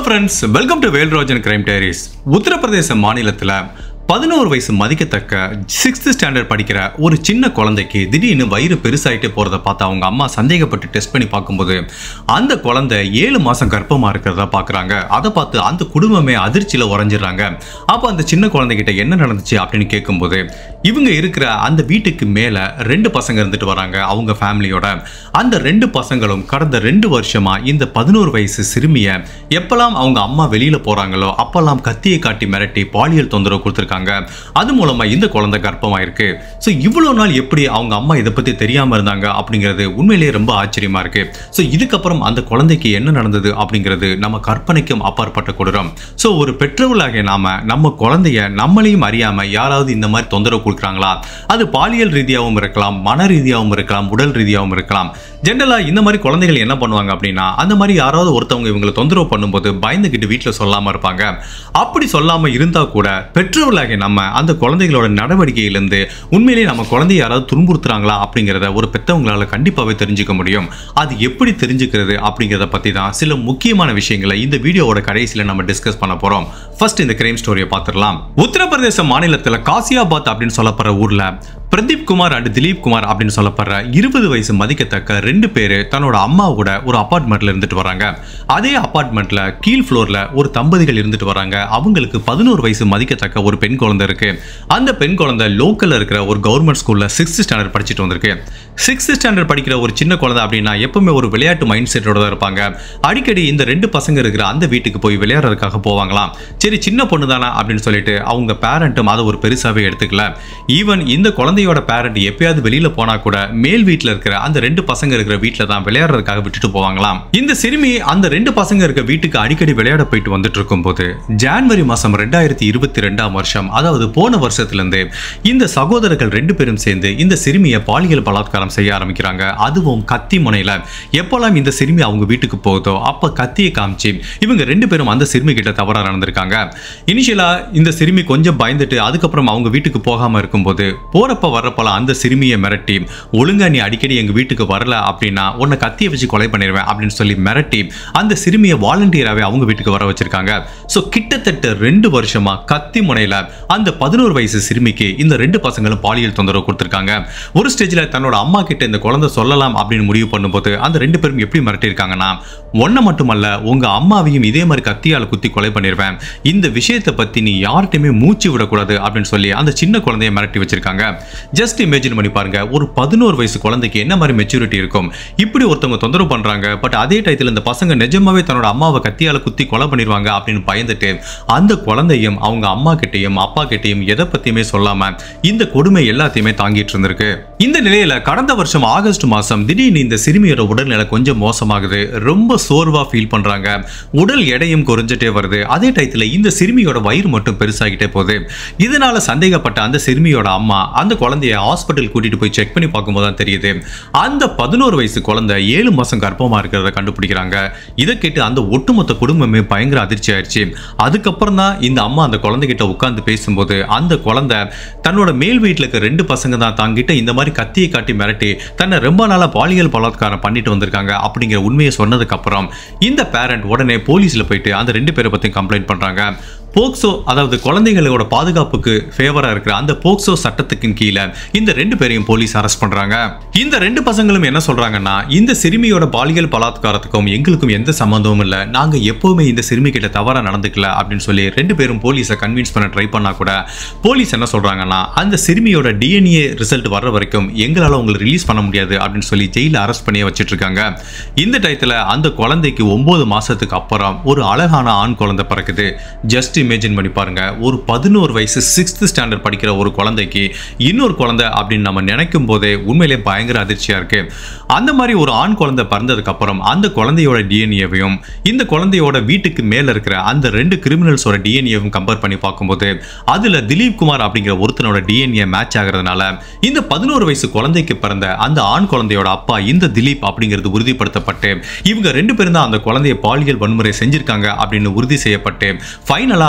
friends welcome to Velrajan crime diaries Uttar Pradesh மாநிலத்தில் பதினோரு வயசு மதிக்கத்தக்க சிக்ஸ்த் ஸ்டாண்டர்ட் படிக்கிற ஒரு சின்ன குழந்தைக்கு திடீர்னு வயிறு பெருசாயிட்டே போகிறத பார்த்து அவங்க அம்மா சந்தேகப்பட்டு டெஸ்ட் பண்ணி பார்க்கும்போது அந்த குழந்தை ஏழு மாதம் கர்ப்பமாக இருக்கிறதா பார்க்குறாங்க அதை பார்த்து அந்த குடும்பமே அதிர்ச்சியில் உறைஞ்சிடுறாங்க அப்போ அந்த சின்ன குழந்தைகிட்ட என்ன நடந்துச்சு அப்படின்னு கேட்கும்போது இவங்க இருக்கிற அந்த வீட்டுக்கு மேலே ரெண்டு பசங்க இருந்துட்டு வராங்க அவங்க ஃபேமிலியோட அந்த ரெண்டு பசங்களும் கடந்த ரெண்டு வருஷமா இந்த பதினோரு வயசு சிறுமியை எப்பெல்லாம் அவங்க அம்மா வெளியில போறாங்களோ அப்பெல்லாம் கத்தியை காட்டி மிரட்டி பாலியல் தொந்தரவு கொடுத்துருக்காங்க அது மூலமா இந்த குழந்தை கர்ப்பமாயிருக்கு ஸோ இவ்வளோ நாள் எப்படி அவங்க அம்மா இதை பத்தி தெரியாம இருந்தாங்க அப்படிங்கிறது உண்மையிலேயே ரொம்ப ஆச்சரியமா இருக்கு ஸோ இதுக்கப்புறம் அந்த குழந்தைக்கு என்ன நடந்தது அப்படிங்கிறது நம்ம கற்பனைக்கும் அப்பாற்பட்ட கொடூரம் ஸோ ஒரு பெற்றோர்களாகிய நாம நம்ம குழந்தைய நம்மளையும் அறியாம யாராவது இந்த மாதிரி தொந்தரவு கொடுக்குறாங்களா அது பாலியல் ரீதியாகவும் இருக்கலாம் மன ரீதியாகவும் இருக்கலாம் உடல் ரீதியாகவும் இருக்கலாம் ஜென்ரலா இந்த மாதிரி குழந்தைகள் என்ன பண்ணுவாங்க அப்படின்னா அந்த மாதிரி யாராவது ஒருத்தவங்க இவங்களை தொந்தரவு பண்ணும்போது பயந்துகிட்டு வீட்டில் சொல்லாம இருப்பாங்க அப்படி சொல்லாம இருந்தா கூட பெற்றோர்களாகிய நம்ம அந்த குழந்தைகளோட நடவடிக்கையிலிருந்து உண்மையிலேயே நம்ம குழந்தைய யாராவது துன்புறுத்துறாங்களா அப்படிங்கிறத ஒரு பெற்றவங்களால கண்டிப்பாவே தெரிஞ்சுக்க முடியும் அது எப்படி தெரிஞ்சுக்கிறது அப்படிங்கிறத பத்தி தான் சில முக்கியமான விஷயங்களை இந்த வீடியோவோட கடைசியில நம்ம டிஸ்கஸ் பண்ண போறோம் ஃபர்ஸ்ட் இந்த கிரைம் ஸ்டோரியை பார்த்துடலாம் உத்தரப்பிரதேச மாநிலத்துல காசியாபாத் அப்படின்னு சொல்லப்படுற ஊர்ல பிரதீப் குமார் அண்ட் திலீப் குமார் அப்படின்னு சொல்லப்படுற இருபது வயசு மதிக்கத்தக்க ரெண்டு பேர் தன்னோட அம்மாவோட ஒரு அபார்ட்மெண்ட்ல இருந்துட்டு வராங்க அதே அபார்ட்மெண்ட்ல கீழ் ஃப்ளோர்ல ஒரு தம்பதிகள் இருந்துட்டு வராங்க அவங்களுக்கு பதினோரு வயசு மதிக்கத்தக்க ஒரு பெண் குழந்தை இருக்கு அந்த பெண் குழந்தை லோக்கல்ல இருக்கிற ஒரு கவர்மெண்ட் ஸ்கூல்ல சிக்ஸ்த் ஸ்டாண்டர்ட் படிச்சுட்டு வந்திருக்கு சிக்ஸ்த் ஸ்டாண்டர்ட் படிக்கிற ஒரு சின்ன குழந்தை அப்படின்னா எப்பவுமே ஒரு விளையாட்டு மைண்ட் செட்டோட தான் இருப்பாங்க அடிக்கடி இந்த ரெண்டு பசங்க இருக்கிற அந்த வீட்டுக்கு போய் விளையாடுறதுக்காக போவாங்களாம் சரி சின்ன பொண்ணு தானே அப்படின்னு சொல்லிட்டு அவங்க பேரண்ட்டும் அதை ஒரு பெருசாவே எடுத்துக்கல ஈவன் இந்த குழந்தையோட பேரண்ட் எப்பயாவது வெளியில போனா கூட மேல் வீட்டில் இருக்கிற அந்த ரெண்டு பசங்க இருக்கிற வீட்டில் தான் விளையாடுறதுக்காக விட்டுட்டு போவாங்களாம் இந்த சிறுமி அந்த ரெண்டு பசங்க இருக்க வீட்டுக்கு அடிக்கடி விளையாட போயிட்டு வந்துட்டு இருக்கும்போது ஜான்வரி மாசம் ரெண்டாயிரத்தி இருபத்தி ரெண்டாம் வருஷம் அதாவது போன வருஷத்துல இருந்து இந்த சகோதரர்கள் ரெண்டு பேரும் சேர்ந்து இந்த சிறுமியை பாலியல் பலாத்காரம் செய்ய ஆரம்பிக்கிறாங்க அதுவும் கத்தி முனையில எப்பெல்லாம் இந்த சிறுமி அவங்க வீட்டுக்கு போகுதோ அப்ப கத்தியை காமிச்சு இவங்க ரெண்டு பேரும் அந்த சிறுமி கிட்ட தவறா நடந்திருக்காங்க இனிஷியலா இந்த சிறுமி கொஞ்சம் பயந்துட்டு அதுக்கப்புறம் அவங்க வீட்டுக்கு போகாம இருக்கும்போது போறப்ப வர்றப்பலாம் அந்த சிறுமியை மிரட்டி ஒழுங்கா நீ அடிக்கடி எங்க வீட்டுக்கு வரல அப்படின்னா உன்னை கத்தியை வச்சு கொலை பண்ணிடுவேன் அப்படின்னு சொல்லி மிரட்டி அந்த சிறுமியை வாலண்டியராகவே அவங்க வீட்டுக்கு வர வச்சிருக்காங்க ஸோ கிட்டத்தட்ட ரெண்டு வருஷமா கத்தி முனையில அந்த பதினோரு வயசு சிறுமிக்கு இந்த ரெண்டு பசங்களும் பாலியல் தொந்தரவு கொடுத்துருக்காங்க ஒரு ஸ்டேஜில் தன்னோட அம்மா கிட்ட இந்த குழந்தை சொல்லலாம் அப்படின்னு முடிவு பண்ணும்போது அந்த ரெண்டு பேரும் எப்படி மிரட்டியிருக்காங்கன்னா ஒன்றை மட்டுமல்ல உங்க அம்மாவையும் இதே மாதிரி கத்தியால் குத்தி கொலை பண்ணிடுவேன் இந்த விஷயத்தை பத்தி நீ யார்கிட்டயுமே மூச்சு விடக்கூடாது அப்படின்னு சொல்லி அந்த சின்ன குழந்தைய மிரட்டி வச்சிருக்காங்க ஜஸ்ட் இமேஜின் பண்ணி பாருங்க ஒரு பதினோரு வயசு குழந்தைக்கு என்ன மாதிரி மெச்சூரிட்டி இருக்கும் இப்படி ஒருத்தவங்க தொந்தரவு பண்றாங்க பட் அதே டயத்தில் இந்த பசங்க நிஜமாவே தன்னோட அம்மாவை கத்தியால குத்தி கொலை பண்ணிடுவாங்க அப்படின்னு பயந்துட்டு அந்த குழந்தையும் அவங்க அம்மா கிட்டயும் அப்பா கிட்டயும் எதை பத்தியுமே சொல்லாம இந்த கொடுமை எல்லாத்தையுமே தாங்கிட்டு இருந்திருக்கு இந்த நிலையில கடந்த வருஷம் ஆகஸ்ட் மாசம் திடீர்னு இந்த சிறுமியோட உடல்நிலை கொஞ்சம் மோசமாகுது ரொம்ப சோர்வா ஃபீல் பண்றாங்க உடல் எடையும் குறைஞ்சிட்டே வருது அதே டயத்துல இந்த சிறுமியோட வயிறு மட்டும் பெருசாகிட்டே போகுது இதனால சந்தேகப்பட்ட அந்த சிறுமியோட அம்மா அந்த குழந்தைய ஹாஸ்பிட்டல் கூட்டிட்டு போய் செக் பண்ணி பார்க்கும்போது தான் தெரியுது அந்த பதினோரு வயசு குழந்தை ஏழு மாசம் கர்ப்பமா இருக்கிறத கண்டுபிடிக்கிறாங்க இதை கேட்டு அந்த ஒட்டுமொத்த குடும்பமே பயங்கர அதிர்ச்சி ஆயிடுச்சு அதுக்கப்புறம் தான் இந்த அம்மா அந்த குழந்தைகிட்ட உட்கார்ந்து பேசும்போது அந்த குழந்தை தன்னோட மேல் வீட்டில் இருக்க ரெண்டு பசங்க தான் தாங்கிட்ட இந்த மாதிரி கத்தியை காட்டி மிரட்டி தன்னை ரொம்ப நாளா பாலியல் பலாத்காரம் பண்ணிட்டு வந்திருக்காங்க அப்படிங்கிற உண்மையை சொன்னதுக்கு அப்புறம் இந்த பேரண்ட் உடனே போலீஸ்ல போயிட்டு அந்த ரெண்டு பேரை பத்தியும் கம்ப்ளைண்ட் பண்றாங்க போக்சோ அதாவது குழந்தைகளோட பாதுகாப்புக்கு ஃபேவரா இருக்கிற அந்த போக்சோ சட்டத்துக்கு கீழே இந்த ரெண்டு பேரையும் போலீஸ் அரெஸ்ட் பண்றாங்க இந்த ரெண்டு பசங்களும் என்ன சொல்றாங்கன்னா இந்த சிறுமியோட பாலியல் பலாத்காரத்துக்கும் எங்களுக்கும் எந்த சம்பந்தமும் இல்லை நாங்க எப்பவுமே இந்த சிறுமி கிட்ட தவறா நடந்துக்கல அப்படின்னு சொல்லி ரெண்டு பேரும் போலீஸை கன்வின்ஸ் பண்ண ட்ரை பண்ணா கூட போலீஸ் என்ன சொல்றாங்கன்னா அந்த சிறுமியோட டிஎன்ஏ ரிசல்ட் வர்ற வரைக்கும் எங்களால உங்களை ரிலீஸ் பண்ண முடியாது அப்படின்னு சொல்லி ஜெயில அரெஸ்ட் பண்ணி வச்சிட்டு இருக்காங்க இந்த டயத்துல அந்த குழந்தைக்கு ஒன்பது மாசத்துக்கு அப்புறம் ஒரு அழகான ஆண் குழந்தை பிறக்குது ஜஸ்ட் இமேஜின் பண்ணி பாருங்க ஒரு பதினோரு வயசு சிக்ஸ்த் ஸ்டாண்டர்ட் படிக்கிற ஒரு குழந்தைக்கு இன்னொரு குழந்தை அப்படின்னு நம்ம நினைக்கும் போதே உண்மையிலே பயங்கர அதிர்ச்சியா இருக்கு அந்த மாதிரி ஒரு ஆண் குழந்தை பிறந்ததுக்கு அப்புறம் அந்த குழந்தையோட டிஎன்ஏவையும் இந்த குழந்தையோட வீட்டுக்கு மேல இருக்கிற அந்த ரெண்டு கிரிமினல்ஸோட டிஎன்ஏவும் கம்பேர் பண்ணி பார்க்கும்போது அதுல திலீப் குமார் அப்படிங்கிற ஒருத்தனோட டிஎன்ஏ மேட்ச் ஆகிறதுனால இந்த பதினோரு வயசு குழந்தைக்கு பிறந்த அந்த ஆண் குழந்தையோட அப்பா இந்த திலீப் அப்படிங்கிறது உறுதிப்படுத்தப்பட்டு இவங்க ரெண்டு பேரும் தான் அந்த குழந்தைய பாலியல் வன்முறை செஞ்சிருக்காங்க அப்படின்னு உறுதி செய்யப்பட்டு ஃபைனலா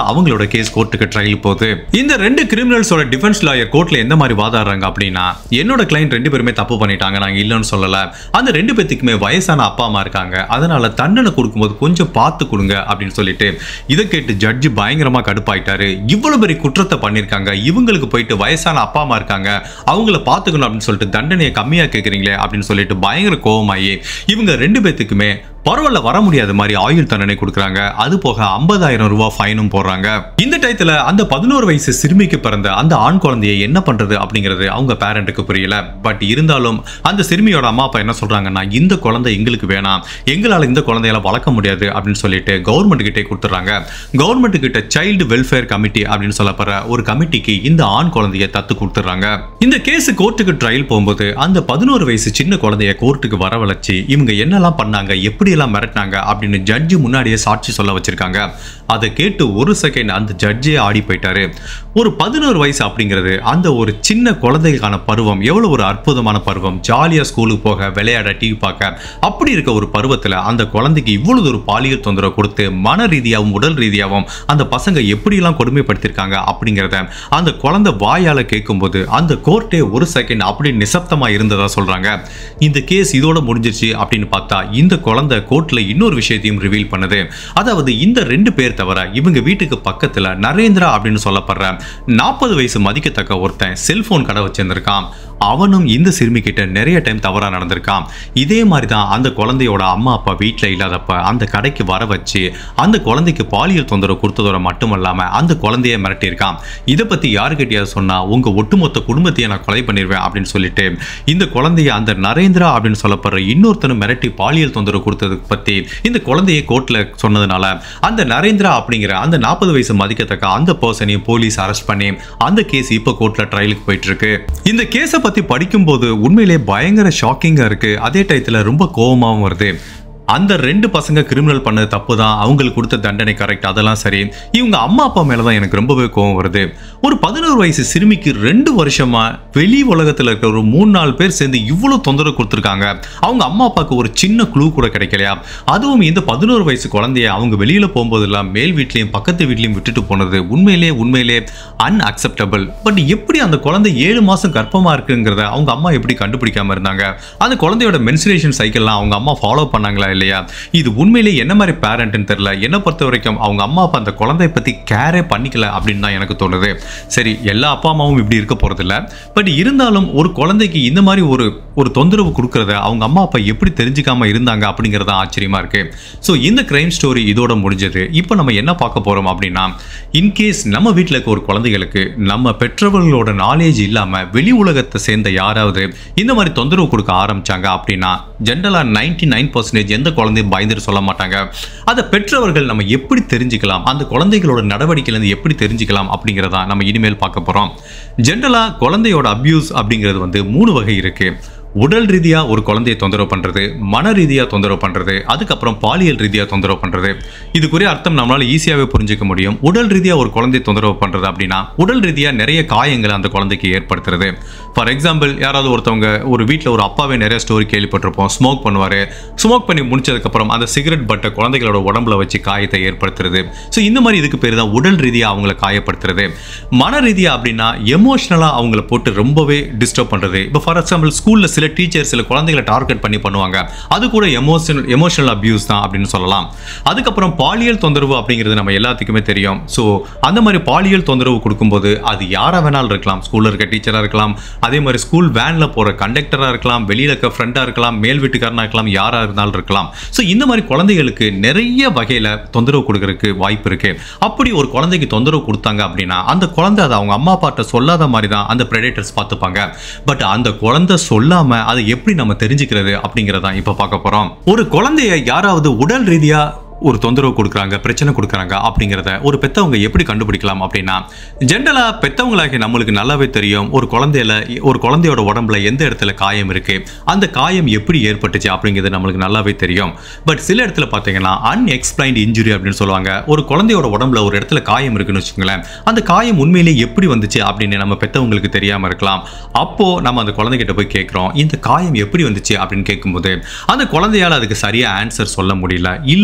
அவங்களோட கேஸ் கோர்ட்டுக்கு ட்ரையல் போகுது இந்த ரெண்டு கிரிமினல்ஸோட டிஃபென்ஸ் லாயர் கோர்ட்ல எந்த மாதிரி வாதாடுறாங்க அப்படின்னா என்னோட கிளைண்ட் ரெண்டு பேருமே தப்பு பண்ணிட்டாங்க நாங்க இல்லைன்னு சொல்லல அந்த ரெண்டு பேத்துக்குமே வயசான அப்பா அம்மா இருக்காங்க அதனால தண்டனை கொடுக்கும்போது கொஞ்சம் பார்த்து கொடுங்க அப்படின்னு சொல்லிட்டு இதை கேட்டு ஜட்ஜி பயங்கரமா கடுப்பாயிட்டாரு இவ்வளவு பெரிய குற்றத்தை பண்ணிருக்காங்க இவங்களுக்கு போயிட்டு வயசான அப்பா அம்மா இருக்காங்க அவங்கள பார்த்துக்கணும் அப்படின்னு சொல்லிட்டு தண்டனையை கம்மியா கேக்குறீங்களே அப்படின்னு சொல்லிட்டு பயங்கர கோவமாயி இவங்க ரெண்டு பேத்துக்குமே பரவாயில்ல வர முடியாத மாதிரி ஆயுள் தண்டனை கொடுக்குறாங்க அது போக ஐம்பதாயிரம் ரூபாய் ஃபைனும் போடுறாங்க இந்த டயத்துல அந்த பதினோரு வயசு சிறுமிக்கு பிறந்த அந்த ஆண் குழந்தையை என்ன பண்றது அப்படிங்கிறது அவங்க பேரண்ட்டுக்கு புரியல பட் இருந்தாலும் அந்த சிறுமியோட அம்மா அப்பா என்ன சொல்றாங்கன்னா இந்த குழந்தை எங்களுக்கு வேணாம் எங்களால இந்த குழந்தையால வளர்க்க முடியாது அப்படின்னு சொல்லிட்டு கவர்மெண்ட் கிட்டே கொடுத்துறாங்க கவர்மெண்ட் கிட்ட சைல்டு வெல்ஃபேர் கமிட்டி அப்படின்னு சொல்லப்படுற ஒரு கமிட்டிக்கு இந்த ஆண் குழந்தைய தத்து கொடுத்துறாங்க இந்த கேஸ் கோர்ட்டுக்கு ட்ரையல் போகும்போது அந்த பதினோரு வயசு சின்ன குழந்தைய கோர்ட்டுக்கு வரவழைச்சு இவங்க என்னெல்லாம் பண்ணாங்க எப்படி எல்லாம் மிரட்டினாங்க அப்படின்னு ஜட்ஜி முன்னாடியே சாட்சி சொல்ல வச்சிருக்காங்க அதை கேட்டு ஒரு செகண்ட் அந்த ஜட்ஜே ஆடி போயிட்டாரு ஒரு பதினோரு வயசு அப்படிங்கிறது அந்த ஒரு சின்ன குழந்தைக்கான பருவம் எவ்வளவு ஒரு அற்புதமான பருவம் ஜாலியா ஸ்கூலுக்கு போக விளையாட டிவி பார்க்க அப்படி இருக்க ஒரு பருவத்துல அந்த குழந்தைக்கு இவ்வளவு ஒரு பாலியல் தொந்தரவு கொடுத்து மன ரீதியாகவும் உடல் ரீதியாகவும் அந்த பசங்க எப்படியெல்லாம் கொடுமைப்படுத்திருக்காங்க அப்படிங்கிறத அந்த குழந்தை வாயால கேட்கும்போது அந்த கோர்ட்டே ஒரு செகண்ட் அப்படி நிசப்தமா இருந்ததா சொல்றாங்க இந்த கேஸ் இதோட முடிஞ்சிருச்சு அப்படின்னு பார்த்தா இந்த குழந்தை கோர்ட்ல இன்னொரு விஷயத்தையும் ரிவீல் பண்ணுது அதாவது இந்த ரெண்டு பேர் தவிர இவங்க வீட்டுக்கு பக்கத்துல நரேந்திரா அப்படின்னு சொல்லப்படுற நாற்பது வயசு மதிக்கத்தக்க ஒருத்தன் செல்போன் கடை வச்சிருந்திருக்கான் அவனும் இந்த சிறுமி கிட்ட நிறைய டைம் தவறா நடந்திருக்கான் இதே மாதிரி தான் அந்த குழந்தையோட அம்மா அப்பா வீட்டில் இல்லாதப்ப அந்த கடைக்கு வர வச்சு அந்த குழந்தைக்கு பாலியல் தொந்தரவு கொடுத்ததோட மட்டுமல்லாம அந்த குழந்தைய மிரட்டியிருக்கான் இதை பத்தி யாருக்கிட்டயாவது சொன்னா உங்க ஒட்டுமொத்த குடும்பத்தையே நான் கொலை பண்ணிடுவேன் அப்படின்னு சொல்லிட்டு இந்த குழந்தைய அந்த நரேந்திரா அப்படின்னு சொல்லப்படுற இன்னொருத்தனும் மிரட்டி பாலியல் தொந்தரவு கொடுத்ததுக்கு பத்தி இந்த குழந்தையை கோர்ட்ல சொன்னதுனால அந்த நரேந்திரா அப்படிங்கிற அந்த நாற்பது வயசு மதிக்கத்தக்க அந்த பர்சனையும் போலீஸ் அரெஸ்ட் பண்ணி அந்த கேஸ் இப்போ கோர்ட்ல ட்ரையலுக்கு போயிட்டு இருக்கு இந்த கேஸை பத்தி படிக்கும்போது உண்மையிலே பயங்கர ஷாக்கிங்கா இருக்கு அதே டயத்துல ரொம்ப கோவமாவும் வருது அந்த ரெண்டு பசங்க கிரிமினல் பண்ணது தப்பு தான் அவங்களுக்கு கொடுத்த தண்டனை கரெக்ட் அதெல்லாம் சரி இவங்க அம்மா அப்பா மேல தான் எனக்கு ரொம்பவே கோவம் வருது ஒரு பதினோரு வயசு சிறுமிக்கு ரெண்டு வருஷமா வெளி உலகத்துல இருக்கிற ஒரு மூணு நாலு பேர் சேர்ந்து இவ்வளவு தொந்தரவு கொடுத்துருக்காங்க அவங்க அம்மா அப்பாவுக்கு ஒரு சின்ன குழு கூட கிடைக்கலையா அதுவும் இந்த பதினோரு வயசு குழந்தைய அவங்க வெளியில போகும்போதெல்லாம் மேல் வீட்லயும் பக்கத்து வீட்லயும் விட்டுட்டு போனது உண்மையிலே உண்மையிலே அன்அக்செப்டபிள் பட் எப்படி அந்த குழந்தை ஏழு மாசம் கர்ப்பமா இருக்குங்கிறத அவங்க அம்மா எப்படி கண்டுபிடிக்காம இருந்தாங்க அந்த குழந்தையோட மென்சுரேஷன் சைக்கிள்லாம் அவங்க அம்மா ஃபாலோ பண்ணாங்களா இல்லையா இது உண்மையிலே என்ன மாதிரி பேரண்ட்னு தெரியல என்னை பொறுத்த வரைக்கும் அவங்க அம்மா அப்பா அந்த குழந்தைய பத்தி கேரே பண்ணிக்கல அப்படின்னு தான் எனக்கு தோணுது சரி எல்லா அப்பா அம்மாவும் இப்படி இருக்க போறதில்ல பட் இருந்தாலும் ஒரு குழந்தைக்கு இந்த மாதிரி ஒரு ஒரு தொந்தரவு கொடுக்கறத அவங்க அம்மா அப்பா எப்படி தெரிஞ்சுக்காம இருந்தாங்க அப்படிங்கறது தான் ஆச்சரியமா இருக்கு ஸோ இந்த கிரைம் ஸ்டோரி இதோட முடிஞ்சது இப்போ நம்ம என்ன பார்க்க போறோம் அப்படின்னா இன்கேஸ் நம்ம வீட்டில் இருக்க ஒரு குழந்தைகளுக்கு நம்ம பெற்றவர்களோட நாலேஜ் இல்லாம வெளி உலகத்தை சேர்ந்த யாராவது இந்த மாதிரி தொந்தரவு கொடுக்க ஆரம்பிச்சாங்க அப்படின்னா ஜென்ரலா நைன்டி நைன் பர்சன்டேஜ் எந்த குழந்தையும் பயந்துட்டு சொல்ல மாட்டாங்க அதை பெற்றவர்கள் நம்ம எப்படி தெரிஞ்சுக்கலாம் அந்த குழந்தைகளோட நடவடிக்கையிலேருந்து எப்படி தெரிஞ்சுக்கலாம் அப்படிங்கிறதா நம்ம இனிமேல் பார்க்க போறோம் ஜென்ரலா குழந்தையோட அபியூஸ் அப்படிங்கிறது வந்து மூணு வகை இருக்கு உடல் ரீதியா ஒரு குழந்தையை தொந்தரவு பண்றது மன ரீதியா தொந்தரவு பண்றது அதுக்கப்புறம் பாலியல் ரீதியா தொந்தரவு பண்றது இதுக்குரிய அர்த்தம் நம்மளால ஈஸியாவே புரிஞ்சுக்க முடியும் உடல் ரீதியா ஒரு குழந்தையை தொந்தரவு பண்றது அப்படின்னா உடல் ரீதியா நிறைய காயங்களை அந்த குழந்தைக்கு ஏற்படுத்துறது ஃபார் எக்ஸாம்பிள் யாராவது ஒருத்தவங்க ஒரு வீட்டில் ஒரு அப்பாவே நிறைய ஸ்டோரி கேள்விப்பட்டிருப்போம் ஸ்மோக் பண்ணுவாரு ஸ்மோக் பண்ணி முடிச்சதுக்கப்புறம் அந்த சிகரெட் பட்டை குழந்தைகளோட உடம்புல வச்சு காயத்தை ஏற்படுத்துறது ஸோ இந்த மாதிரி இதுக்கு பேர் தான் உடல் ரீதியா அவங்கள காயப்படுத்துறது மன ரீதியா அப்படின்னா எமோஷனலா அவங்கள போட்டு ரொம்பவே டிஸ்டர்ப் பண்றது இப்போ ஃபார் எக்ஸாம்பிள் ஸ்கூல்ல சில டீச்சர் சில குழந்தைகளை டார்கெட் பண்ணி பண்ணுவாங்க அது கூட எமோஷனல் எமோஷனல் அபியூஸ் தான் அப்படின்னு சொல்லலாம் அதுக்கப்புறம் பாலியல் தொந்தரவு அப்படிங்கிறது நம்ம எல்லாத்துக்குமே தெரியும் ஸோ அந்த மாதிரி பாலியல் தொந்தரவு கொடுக்கும்போது அது யாரா வேணாலும் இருக்கலாம் ஸ்கூல்ல இருக்க டீச்சரா இருக்கலாம் அதே மாதிரி ஸ்கூல் வேன்ல போற கண்டக்டரா இருக்கலாம் வெளியில இருக்க ஃப்ரெண்டா இருக்கலாம் மேல் வீட்டுக்காரனா இருக்கலாம் யாரா இருந்தாலும் இருக்கலாம் ஸோ இந்த மாதிரி குழந்தைகளுக்கு நிறைய வகையில தொந்தரவு கொடுக்கறதுக்கு வாய்ப்பு இருக்கு அப்படி ஒரு குழந்தைக்கு தொந்தரவு கொடுத்தாங்க அப்படின்னா அந்த குழந்தை அதை அவங்க அம்மா அப்பாட்ட சொல்லாத மாதிரி தான் அந்த predators பார்த்துப்பாங்க பட் அந்த குழந்தை சொல்லாம அதை எப்படி நம்ம தெரிஞ்சுக்கிறது அப்படிங்கிறதான் இப்போ பார்க்க போறோம் ஒரு குழந்தைய யாராவது உடல் ரீதியா ஒரு தொந்தரவு கொடுக்குறாங்க பிரச்சனை கொடுக்குறாங்க அப்படிங்கிறத ஒரு பெத்தவங்க எப்படி கண்டுபிடிக்கலாம் அப்படின்னா ஜென்ரலாக பெத்தவங்களாகிய நம்மளுக்கு நல்லாவே தெரியும் ஒரு குழந்தையில ஒரு குழந்தையோட உடம்புல எந்த இடத்துல காயம் இருக்கு அந்த காயம் எப்படி ஏற்பட்டுச்சு அப்படிங்கிறது நம்மளுக்கு நல்லாவே தெரியும் பட் சில இடத்துல பார்த்தீங்கன்னா அன்எக்ஸ்பிளைன்ட் இன்ஜுரி அப்படின்னு சொல்லுவாங்க ஒரு குழந்தையோட உடம்புல ஒரு இடத்துல காயம் இருக்குன்னு வச்சுக்கோங்களேன் அந்த காயம் உண்மையிலேயே எப்படி வந்துச்சு அப்படின்னு நம்ம பெத்தவங்களுக்கு தெரியாம இருக்கலாம் அப்போ நம்ம அந்த குழந்தைகிட்ட போய் கேட்குறோம் இந்த காயம் எப்படி வந்துச்சு அப்படின்னு கேட்கும்போது அந்த குழந்தையால அதுக்கு சரியா ஆன்சர் சொல்ல முடியல இல்ல அந்த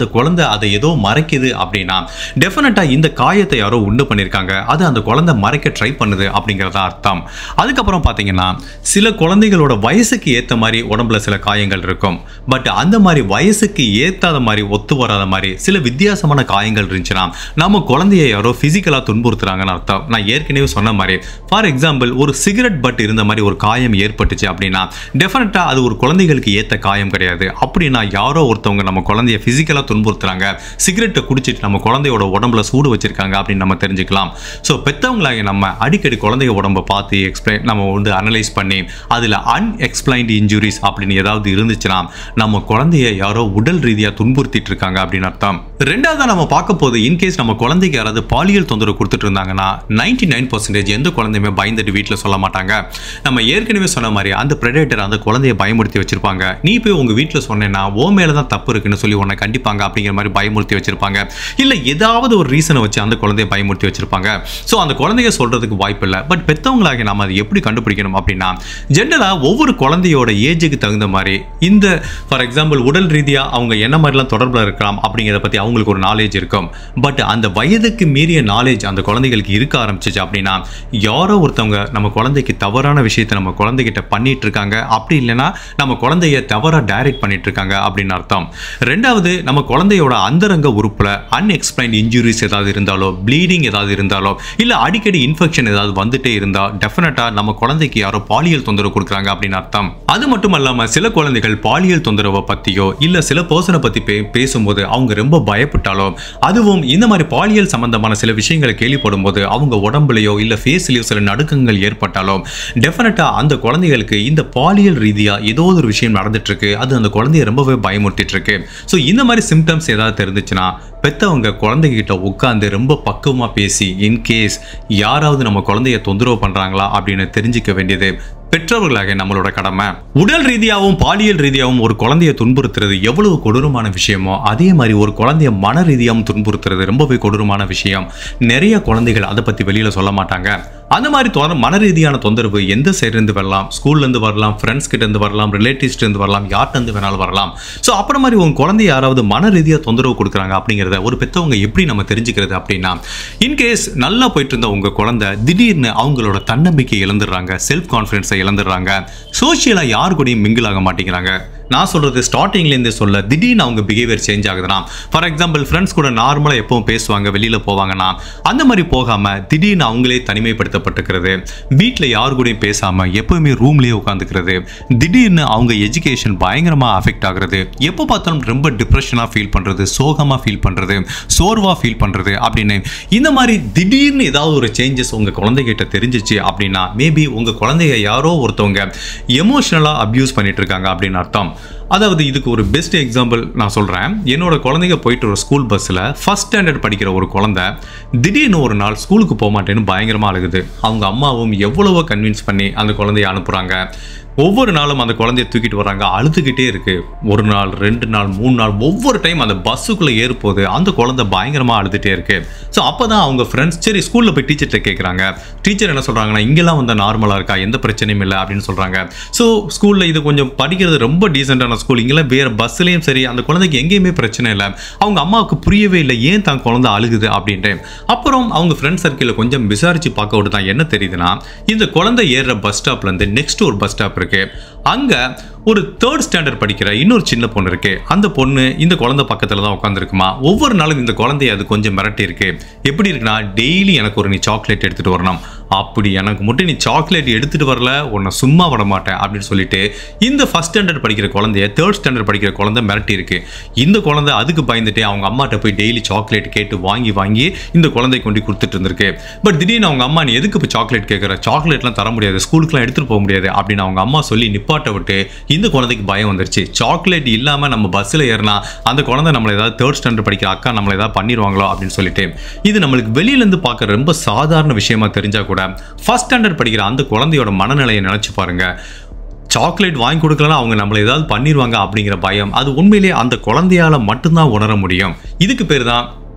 அந்த குழந்தை அதை ஏதோ மறைக்குது அப்படின்னா டெஃபினட்டாக இந்த காயத்தை யாரோ உண்டு பண்ணியிருக்காங்க அது அந்த குழந்தை மறைக்க ட்ரை பண்ணுது அப்படிங்கிறதா அர்த்தம் அதுக்கப்புறம் பார்த்தீங்கன்னா சில குழந்தைகளோட வயசுக்கு ஏற்ற மாதிரி உடம்புல சில காயங்கள் இருக்கும் பட் அந்த மாதிரி வயசுக்கு ஏற்றாத மாதிரி ஒத்து வராத மாதிரி சில வித்தியாசமான காயங்கள் இருந்துச்சுன்னா நம்ம குழந்தைய யாரோ ஃபிசிக்கலாக துன்புறுத்துறாங்கன்னு அர்த்தம் நான் ஏற்கனவே சொன்ன மாதிரி ஃபார் எக்ஸாம்பிள் ஒரு சிகரெட் பட் இருந்த மாதிரி ஒரு காயம் ஏற்பட்டுச்சு அப்படின்னா டெஃபினட்டாக அது ஒரு குழந்தைகளுக்கு ஏற்ற காயம் கிடையாது அப்படின்னா யாரோ ஒருத்தவங்க நம்ம குழந்தைய ஃபிசிக்கலாக துன்புறுத்துறாங்க சிகரெட்டை குடிச்சிட்டு நம்ம குழந்தையோட உடம்புல சூடு வச்சிருக்காங்க அப்படின்னு நம்ம தெரிஞ்சுக்கலாம் ஸோ பெற்றவங்களாக நம்ம அடிக்கடி குழந்தைய உடம்பை பார்த்து எக்ஸ்பிளைன் நம்ம வந்து அனலைஸ் பண்ணி அதில் அன்எக்ஸ்பிளைன்டு இன்ஜுரிஸ் அப்படின்னு ஏதாவது இருந்துச்சுன்னா நம்ம குழந்தைய யாரோ உடல் ரீதியாக துன்புறுத்திட்டு இருக்காங்க அப்படின்னு அர்த்தம் ரெண்டாவது நம்ம பார்க்க போது இன்கேஸ் நம்ம குழந்தைக்கு யாராவது பாலியல் தொந்தரவு கொடுத்துட்டு இருந்தாங்கன்னா நைன்டி நைன் பர்சன்டேஜ் எந்த குழந்தையுமே பயந்துட்டு வீட்டில் சொல்ல மாட்டாங்க நம்ம ஏற்கனவே சொன்ன மாதிரி அந்த பிரெடேட்டர் அந்த குழந்தைய பயமுறுத்தி வச்சிருப்பாங்க நீ போய் உங்க வீட்டில் சொன்னேன்னா ஓ மேலே தான் தப்பு இருக்குன்னு சொல்லி உன்னை கண்டிப்பாங்க அப்படிங்கிற மாதிரி பயமுறுத்தி வச்சிருப்பாங்க இல்லை ஏதாவது ஒரு ரீசனை வச்சு அந்த குழந்தைய பயமுறுத்தி வச்சிருப்பாங்க ஸோ அந்த குழந்தைய சொல்றதுக்கு வாய்ப்பு இல்லை பட் பெற்றவங்களாக நம்ம அதை எப்படி கண்டுபிடிக்கணும் அப்படின்னா ஜென்ரலாக ஒவ்வொரு குழந்தையோட ஏஜுக்கு தகுந்த மாதிரி இந்த ஃபார் எக்ஸாம்பிள் உடல் ரீதியாக அவங்க என்ன மாதிரிலாம் தொடர்பில் இருக்கலாம் அப்படிங்கிறத பற்றி அவங்களுக்கு ஒரு நாலேஜ் இருக்கும் பட் அந்த வயதுக்கு மீறிய நாலேஜ் அந்த குழந்தைகளுக்கு இருக்க ஆரம்பிச்சிச்சு அப்படின்னா யாரோ ஒருத்தவங்க நம்ம குழந்தைக்கு தவறான விஷயத்தை நம்ம குழந்தைகிட்ட பண்ணிட்டு இருக்காங்க அப்படி இல்லைன்னா நம்ம குழந்தைய தவறாக டைரக்ட் பண்ணிட்டு இருக்காங்க அப்படின்னு அர்த்தம் ரெண்டாவது நம்ம குழந்தையோட அந்தரங்க உறுப்புல அன்எக்ஸ்பிளைன்ட் இன்ஜுரிஸ் ஏதாவது இருந்தாலோ ப்ளீடிங் ஏதாவது இருந்தாலோ இல்லை அடிக்கடி இன்ஃபெக்ஷன் ஏதாவது வந்துட்டே இருந்தா டெஃபினட்டா நம்ம குழந்தைக்கு யாரோ பாலியல் தொந்தரவு கொடுக்குறாங்க அப்படின்னு அர்த்தம் அது மட்டும் இல்லாம சில குழந்தைகள் பாலியல் தொந்தரவை பத்தியோ இல்ல சில பர்சனை பத்தி பே பேசும்போது அவங்க ரொம்ப பயப்பட்டாலோ அதுவும் இந்த மாதிரி பாலியல் சம்பந்தமான சில விஷயங்களை கேள்விப்படும் போது அவங்க உடம்புலையோ இல்ல ஃபேஸ்லயோ சில நடுக்கங்கள் ஏற்பட்டாலோ டெஃபினட்டா அந்த குழந்தைகளுக்கு இந்த பாலியல் ரீதியா ஏதோ ஒரு விஷயம் நடந்துட்டு இருக்கு அது அந்த குழந்தைய ரொம்பவே பயமுறுத்திட்டு இருக்கு ஸோ இந்த மாதிரி சிம்டம்ஸ் ஏதாவது தெரிஞ்சுச்சுன்னா பெத்தவங்க குழந்தைகிட்ட உட்காந்து ரொம்ப பக்குவமா பேசி இன்கேஸ் யாராவது நம்ம குழந்தைய தொந்தரவு பண்றாங்களா அப்படின்னு தெரிஞ்சுக்க வேண்டியது பெற்றவர்களாக நம்மளோட கடமை உடல் ரீதியாகவும் பாலியல் ரீதியாகவும் ஒரு குழந்தைய துன்புறுத்துறது எவ்வளவு கொடூரமான விஷயமோ அதே மாதிரி ஒரு குழந்தைய மன ரீதியாகவும் துன்புறுத்துறது ரொம்பவே கொடூரமான விஷயம் நிறைய குழந்தைகள் அதை பத்தி வெளியில சொல்ல மாட்டாங்க அந்த மாதிரி தொ- மன ரீதியான தொந்தரவு எந்த சைடு இருந்து வரலாம் ஸ்கூல்ல இருந்து வரலாம் ஃப்ரெண்ட்ஸ் கிட்ட இருந்து வரலாம் ரிலேட்டிவ்ஸ் இருந்து வரலாம் யார்கிட்ட இருந்து வேணாலும் வரலாம் ஸோ அப்புறம் மாதிரி உங்க குழந்தை யாராவது மன ரீதியா தொந்தரவு கொடுக்குறாங்க அப்படிங்கிறத ஒரு பெற்றவங்க எப்படி நம்ம தெரிஞ்சுக்கிறது அப்படின்னா இன்கேஸ் நல்லா போயிட்டு இருந்த உங்க குழந்தை திடீர்னு அவங்களோட தன்னம்பிக்கை இழந்துடுறாங்க செல்ஃப் கான்ஃபிடன்ஸை இழந்துடுறாங்க சோஷியலாக யார் கூடயும் மிங்கிள் ஆக மாட்டேங்கிறாங்க நான் சொல்றது ஸ்டார்டிங்லேருந்து சொல்ல திடீர்னு அவங்க பிஹேவியர் சேஞ்ச் ஆகுதுன்னா ஃபார் எக்ஸாம்பிள் ஃப்ரெண்ட்ஸ் கூட நார்மலாக எப்பவும் பேசுவாங்க வெளியில் போவாங்கன்னா அந்த மாதிரி போகாமல் திடீர்னு அவங்களே தனிமைப்படுத்தப்பட்டுக்கிறது வீட்டில் யார் கூடயும் பேசாமல் எப்பவுமே ரூம்லேயே உட்காந்துக்கிறது திடீர்னு அவங்க எஜுகேஷன் பயங்கரமாக அஃபெக்ட் ஆகுறது எப்போ பார்த்தாலும் ரொம்ப டிப்ரெஷனாக ஃபீல் பண்ணுறது சோகமாக ஃபீல் பண்ணுறது சோர்வாக ஃபீல் பண்ணுறது அப்படின்னு இந்த மாதிரி திடீர்னு ஏதாவது ஒரு சேஞ்சஸ் உங்கள் குழந்தைகிட்ட தெரிஞ்சிச்சு அப்படின்னா மேபி உங்கள் குழந்தைய யாரோ ஒருத்தவங்க எமோஷனலாக அப்யூஸ் பண்ணிட்டு இருக்காங்க அப்படின்னு அர்த்தம் அதாவது இதுக்கு ஒரு பெஸ்ட் எக்ஸாம்பிள் நான் சொல்கிறேன் என்னோட குழந்தைங்க போயிட்டு ஒரு ஸ்கூல் பஸ்ஸில் ஃபஸ்ட் ஸ்டாண்டர்ட் படிக்கிற ஒரு குழந்தை திடீர்னு ஒரு நாள் ஸ்கூலுக்கு போக மாட்டேன்னு பயங்கரமாக அழுகுது அவங்க அம்மாவும் எவ்வளவோ கன்வின்ஸ் பண்ணி அந்த குழந்தைய அனுப்புகிறாங்க ஒவ்வொரு நாளும் அந்த குழந்தைய தூக்கிட்டு வராங்க அழுதுகிட்டே இருக்கு ஒரு நாள் ரெண்டு நாள் மூணு நாள் ஒவ்வொரு டைம் அந்த பஸ்ஸுக்குள்ளே ஏறும்போது அந்த குழந்தை பயங்கரமாக அழுதுகிட்டே இருக்கு ஸோ அப்போ தான் அவங்க ஃப்ரெண்ட்ஸ் சரி ஸ்கூலில் போய் டீச்சர்கிட்ட கேட்குறாங்க டீச்சர் என்ன சொல்கிறாங்கன்னா இங்கெல்லாம் வந்து நார்மலாக இருக்கா எந்த பிரச்சனையும் இல்லை அப்படின்னு சொல்கிறாங்க ஸோ ஸ்கூலில் இது கொஞ்சம் படிக்கிறது ரொம்ப டீசெண்டான ஸ்கூல் இங்கெல்லாம் வேறு பஸ்ஸுலேயும் சரி அந்த குழந்தைக்கு எங்கேயுமே பிரச்சனை இல்லை அவங்க அம்மாவுக்கு புரியவே இல்லை ஏன் தான் குழந்தை அழுகுது அப்படின்ட்டு அப்புறம் அவங்க ஃப்ரெண்ட் சர்க்கிளில் கொஞ்சம் விசாரிச்சு பார்க்க விட்டு தான் என்ன தெரியுதுன்னா இந்த குழந்தை ஏறுற பஸ் ஸ்டாப்லேருந்து நெக்ஸ்ட் ஒரு பஸ் ஸ்டாப் இருக்கு அங்கே ஒரு தேர்ட் ஸ்டாண்டர்ட் படிக்கிற இன்னொரு சின்ன பொண்ணு இருக்கு அந்த பொண்ணு இந்த குழந்தை பக்கத்தில் தான் உட்காந்துருக்குமா ஒவ்வொரு நாளும் இந்த குழந்தைய அது கொஞ்சம் மிரட்டி இருக்கு எப்படி இருக்குன்னா டெய்லி எனக்கு ஒரு நீ சாக்லேட் எடுத்துட்டு வரணும் அப்படி எனக்கு மட்டும் நீ சாக்லேட் எடுத்துட்டு வரல உன்னை சும்மா விட மாட்டேன் அப்படின்னு சொல்லிட்டு இந்த ஃபர்ஸ்ட் ஸ்டாண்டர்ட் படிக்கிற குழந்தைய தேர்ட் ஸ்டாண்டர்ட் படிக்கிற குழந்தை மிரட்டி இருக்கு இந்த குழந்தை அதுக்கு பயந்துட்டு அவங்க அம்மாட்ட போய் டெய்லி சாக்லேட் கேட்டு வாங்கி வாங்கி இந்த குழந்தை கொண்டு கொடுத்துட்டு இருந்திருக்கு பட் திடீர்னு அவங்க அம்மா நீ எதுக்கு இப்போ சாக்லேட் கேட்குற சாக்லேட்லாம் தர முடியாது ஸ்கூலுக்குலாம் எடுத்துட்டு போக முடியாது அப்படின்னு அவங்க அம்மா சொல்லி நிப்பாட்ட விட்டு இந்த குழந்தைக்கு பயம் வந்துருச்சு சாக்லேட் இல்லாமல் நம்ம பஸ்ஸில் ஏறினா அந்த குழந்தை நம்மளை ஏதாவது தேர்ட் ஸ்டாண்டர்ட் படிக்கிற அக்கா நம்மளை ஏதாவது பண்ணிடுவாங்களோ அப்படின்னு சொல்லிட்டு இது நம்மளுக்கு வெளியிலேருந்து பார்க்க ரொம்ப சாதாரண விஷயமா தெரிஞ்சா கூட ஃபர்ஸ்ட் ஸ்டாண்டர்ட் படிக்கிற அந்த குழந்தையோட மனநிலையை நினச்சி பாருங்க சாக்லேட் வாங்கி கொடுக்கலன்னா அவங்க நம்மளை ஏதாவது பண்ணிடுவாங்க அப்படிங்கிற பயம் அது உண்மையிலேயே அந்த குழந்தையால மட்டும்தான் உணர முடியும் இதுக்கு பேர் தான்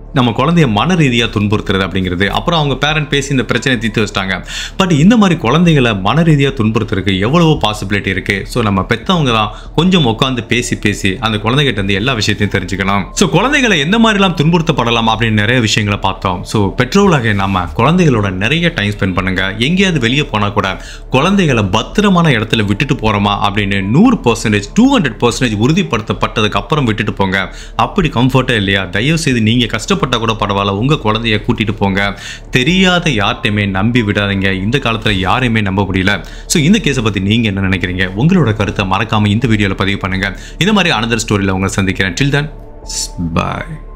நம்ம குழந்தைய மன ரீதியாக துன்புறுத்துறது அப்படிங்கிறது அப்புறம் அவங்க பேரண்ட் பேசி இந்த பிரச்சனையை தீர்த்து வச்சிட்டாங்க பட் இந்த மாதிரி குழந்தைகளை மன ரீதியாக துன்புறுத்துறதுக்கு எவ்வளவோ பாசிபிலிட்டி இருக்கு ஸோ நம்ம பெற்றவங்க தான் கொஞ்சம் உட்காந்து பேசி பேசி அந்த குழந்தைகிட்ட இருந்து எல்லா விஷயத்தையும் தெரிஞ்சுக்கணும் ஸோ குழந்தைகளை எந்த மாதிரிலாம் துன்புறுத்தப்படலாம் அப்படின்னு நிறைய விஷயங்களை பார்த்தோம் ஸோ பெற்றோர்களாக நம்ம குழந்தைகளோட நிறைய டைம் ஸ்பெண்ட் பண்ணுங்க எங்கேயாவது வெளியே போனால் கூட குழந்தைகளை பத்திரமான இடத்துல விட்டுட்டு போகிறோமா அப்படின்னு நூறு பர்சன்டேஜ் டூ ஹண்ட்ரட் பர்சன்டேஜ் உறுதிப்படுத்தப்பட்டதுக்கு அப்புறம் விட்டுட்டு போங்க அப்படி கம்ஃபர்ட்டாக இல்லையா தயவு செய்து நீங்கள் கஷ்டப்பட்டால் கூட பரவாயில்ல உங்கள் குழந்தைய கூட்டிகிட்டு போங்க தெரியாத யார்ட்டையுமே நம்பி விடாதீங்க இந்த காலத்தில் யாரையுமே நம்ப முடியல ஸோ இந்த கேஸை பற்றி நீங்கள் என்ன நினைக்கிறீங்க உங்களோட கருத்தை மறக்காமல் இந்த வீடியோவில் பதிவு பண்ணுங்கள் இந்த மாதிரி அனதர் ஸ்டோரியில் உங்களை சந்திக்கிறேன் டில் தன் பாய்